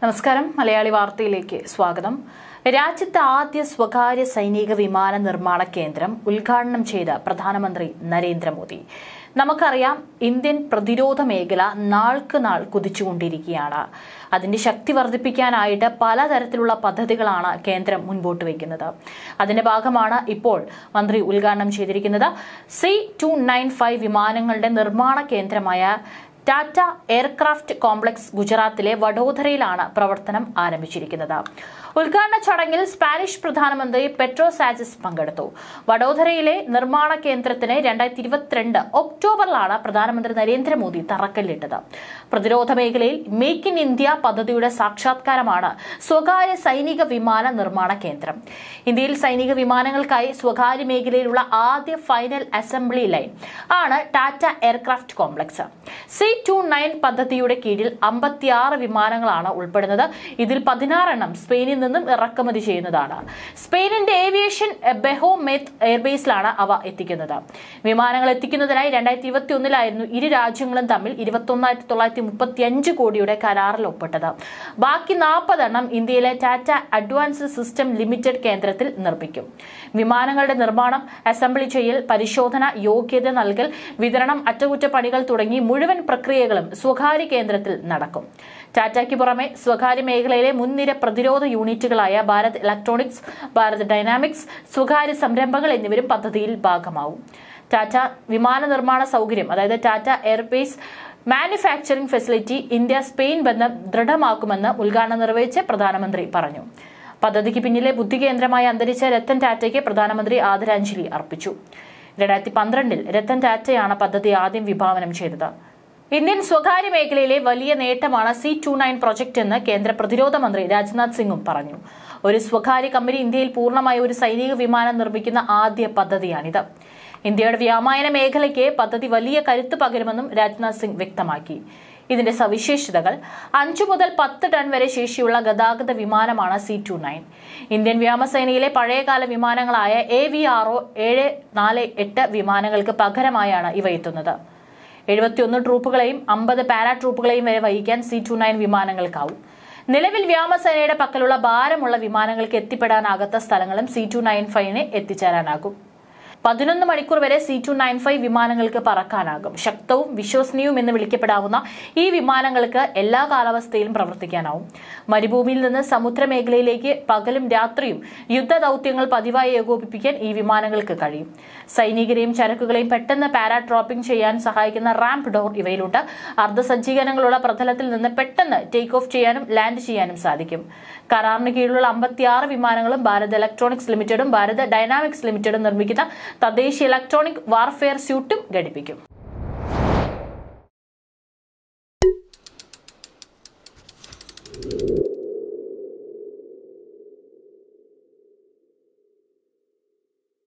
നമസ്കാരം മലയാളി വാർത്തയിലേക്ക് സ്വാഗതം രാജ്യത്തെ ആദ്യ സ്വകാര്യ സൈനിക വിമാന നിർമ്മാണ കേന്ദ്രം ഉദ്ഘാടനം ചെയ്ത പ്രധാനമന്ത്രി നരേന്ദ്രമോദി നമുക്കറിയാം ഇന്ത്യൻ പ്രതിരോധ മേഖല നാൾക്ക് നാൾ കുതിച്ചുകൊണ്ടിരിക്കുകയാണ് അതിന്റെ ശക്തി വർദ്ധിപ്പിക്കാനായിട്ട് പലതരത്തിലുള്ള പദ്ധതികളാണ് കേന്ദ്രം മുൻപോട്ട് വയ്ക്കുന്നത് അതിന്റെ ഭാഗമാണ് ഇപ്പോൾ മന്ത്രി ഉദ്ഘാടനം ചെയ്തിരിക്കുന്നത് സി ടു നയൻ ഫൈവ് വിമാനങ്ങളുടെ നിർമ്മാണ കേന്ദ്രമായ ടാറ്റ എയർക്രാഫ്റ്റ് കോംപ്ലക്സ് ഗുജറാത്തിലെ വഡോദരയിലാണ് പ്രവർത്തനം ആരംഭിച്ചിരിക്കുന്നത് ഉദ്ഘാടന ചടങ്ങിൽ സ്പാനിഷ് പ്രധാനമന്ത്രി പെട്രോ സാജിസ് പങ്കെടുത്തു വഡോദരയിലെ നിർമ്മാണ കേന്ദ്രത്തിന് രണ്ടായിരത്തി ഇരുപത്തിരണ്ട് ഒക്ടോബറിലാണ് പ്രധാനമന്ത്രി നരേന്ദ്രമോദി തറക്കല്ലിട്ടത് പ്രതിരോധ മേഖലയിൽ മേക്ക് ഇൻ ഇന്ത്യ പദ്ധതിയുടെ സാക്ഷാത്കാരമാണ് സ്വകാര്യ സൈനിക വിമാന നിർമ്മാണ കേന്ദ്രം ഇന്ത്യയിൽ സൈനിക വിമാനങ്ങൾക്കായി സ്വകാര്യ മേഖലയിലുള്ള ആദ്യ ഫൈനൽ അസംബ്ലി ലൈൻ ആണ് Tata aircraft complex C two nine പദ്ധതിയുടെ കീഴിൽ അമ്പത്തിയാറ് വിമാനങ്ങളാണ് ഉൾപ്പെടുന്നത് ഇതിൽ പതിനാറെണ്ണം സ്പെയിനിൽ നിന്നും ഇറക്കുമതി ചെയ്യുന്നതാണ് സ്പെയിനിന്റെ ഏവിയേഷൻ ബെഹോമെത്ത് എയർബേസിലാണ് അവ എത്തിക്കുന്നത് വിമാനങ്ങൾ എത്തിക്കുന്നതിനായി രണ്ടായിരത്തി ഇരുപത്തി ഒന്നിലായിരുന്നു ഇരു രാജ്യങ്ങളും തമ്മിൽ ഇരുപത്തൊന്നായിരത്തി തൊള്ളായിരത്തി മുപ്പത്തി അഞ്ച് കോടിയുടെ കരാറിൽ ഒപ്പിട്ടത് ബാക്കി നാൽപ്പതെണ്ണം ഇന്ത്യയിലെ ടാറ്റ അഡ്വാൻസ്ഡ് സിസ്റ്റം ലിമിറ്റഡ് കേന്ദ്രത്തിൽ നിർമ്മിക്കും വിമാനങ്ങളുടെ നിർമ്മാണം അസംബ്ലി ചെയ്യൽ പരിശോധന യോഗ്യത നൽകൽ വിതരണം അറ്റകുറ്റപ്പണികൾ തുടങ്ങി മുഴുവൻ പ്രക്രിയകളും സ്വകാര്യ കേന്ദ്രത്തിൽ നടക്കും ടാറ്റയ്ക്ക് പുറമെ സ്വകാര്യ മേഖലയിലെ മുൻനിര പ്രതിരോധ യൂണിറ്റുകളായ ഭാരത് ഇലക്ട്രോണിക്സ് ഭാരത് ഡൈനാമിക്സ് സ്വകാര്യ സംരംഭങ്ങൾ എന്നിവരും പദ്ധതിയിൽ ഭാഗമാവും ടാറ്റ വിമാന നിർമ്മാണ സൗകര്യം അതായത് Tata Airbus manufacturing facility India Spain ബന്ധം ദൃഢമാക്കുമെന്ന് ഉദ്ഘാടനം നിർവഹിച്ച് പ്രധാനമന്ത്രി പറഞ്ഞു പദ്ധതിക്ക് പിന്നിലെ ബുദ്ധികേന്ദ്രമായ അന്തരിച്ച രത്തൻ ടാറ്റയ്ക്ക് പ്രധാനമന്ത്രി ആദരാഞ്ജലി അർപ്പിച്ചു രണ്ടായിരത്തി പന്ത്രണ്ടിൽ രത്തൻ ടാറ്റയാണ് പദ്ധതി ആദ്യം വിഭാവനം ചെയ്തത് ഇന്ത്യൻ സ്വകാര്യ മേഖലയിലെ വലിയ നേട്ടമാണ് സി ടു നയൻ പ്രൊജക്ട് എന്ന് കേന്ദ്ര പ്രതിരോധ മന്ത്രി രാജ്നാഥ് സിംഗും പറഞ്ഞു ഒരു സ്വകാര്യ കമ്പനി ഇന്ത്യയിൽ പൂർണ്ണമായ ഒരു സൈനിക വിമാനം നിർമ്മിക്കുന്ന ആദ്യ പദ്ധതിയാണിത് ഇന്ത്യയുടെ വ്യോമയാന മേഖലയ്ക്ക് പദ്ധതി വലിയ കരുത്ത് പകരുമെന്നും രാജ്നാഥ് സിംഗ് വ്യക്തമാക്കി ഇതിന്റെ സവിശേഷതകൾ അഞ്ചു മുതൽ പത്ത് ടൺ വരെ ശേഷിയുള്ള ഗതാഗത വിമാനമാണ് സി ടു നയൻ ഇന്ത്യൻ വ്യോമസേനയിലെ പഴയകാല വിമാനങ്ങളായ എ വി ആർ ഒ ഏഴ് നാല് എട്ട് വിമാനങ്ങൾക്ക് പകരമായാണ് ഇവ എത്തുന്നത് എഴുപത്തിയൊന്ന് ട്രൂപ്പുകളെയും അമ്പത് പാരാട്രൂപ്പുകളെയും വരെ വഹിക്കാൻ സി ടു നയൻ വിമാനങ്ങൾക്കാവും നിലവിൽ വ്യോമസേനയുടെ പക്കലുള്ള ഭാരമുള്ള വിമാനങ്ങൾക്ക് എത്തിപ്പെടാനാകാത്ത സ്ഥലങ്ങളും സി ടു നയൻ ഫൈവിന് എത്തിച്ചേരാനാകും പതിനൊന്ന് മണിക്കൂർ വരെ സി ടു നയൻ ഫൈവ് വിമാനങ്ങൾക്ക് പറക്കാനാകും ശക്തവും വിശ്വസനീയവും എന്ന് വിളിക്കപ്പെടാവുന്ന ഈ വിമാനങ്ങൾക്ക് എല്ലാ കാലാവസ്ഥയിലും പ്രവർത്തിക്കാനാവും മരുഭൂമിയിൽ നിന്ന് സമുദ്രമേഖലയിലേക്ക് പകലും രാത്രിയും യുദ്ധ ദൌത്യങ്ങൾ പതിവായി ഏകോപിപ്പിക്കാൻ ഈ വിമാനങ്ങൾക്ക് കഴിയും സൈനികരെയും ചരക്കുകളെയും പെട്ടെന്ന് പാരാട്രോപ്പിംഗ് ചെയ്യാൻ സഹായിക്കുന്ന റാംപ് ഡോർ ഇവയിലുണ്ട് അർദ്ധസജ്ജീകരണങ്ങളുള്ള പ്രതലത്തിൽ നിന്ന് പെട്ടെന്ന് ടേക്ക് ഓഫ് ചെയ്യാനും ലാൻഡ് ചെയ്യാനും സാധിക്കും കരാറിന് കീഴിലുള്ള അമ്പത്തിയാറ് വിമാനങ്ങളും ഭാരത് ഇലക്ട്രോണിക്സ് ലിമിറ്റഡും ഭാരത് ഡൈനാമിക്സ് ലിമിറ്റഡും നിർമ്മിക്കുന്ന തദ്ദേശീയ ഇലക്ട്രോണിക് വാർഫെയർ സ്യൂട്ടും ഘടിപ്പിക്കും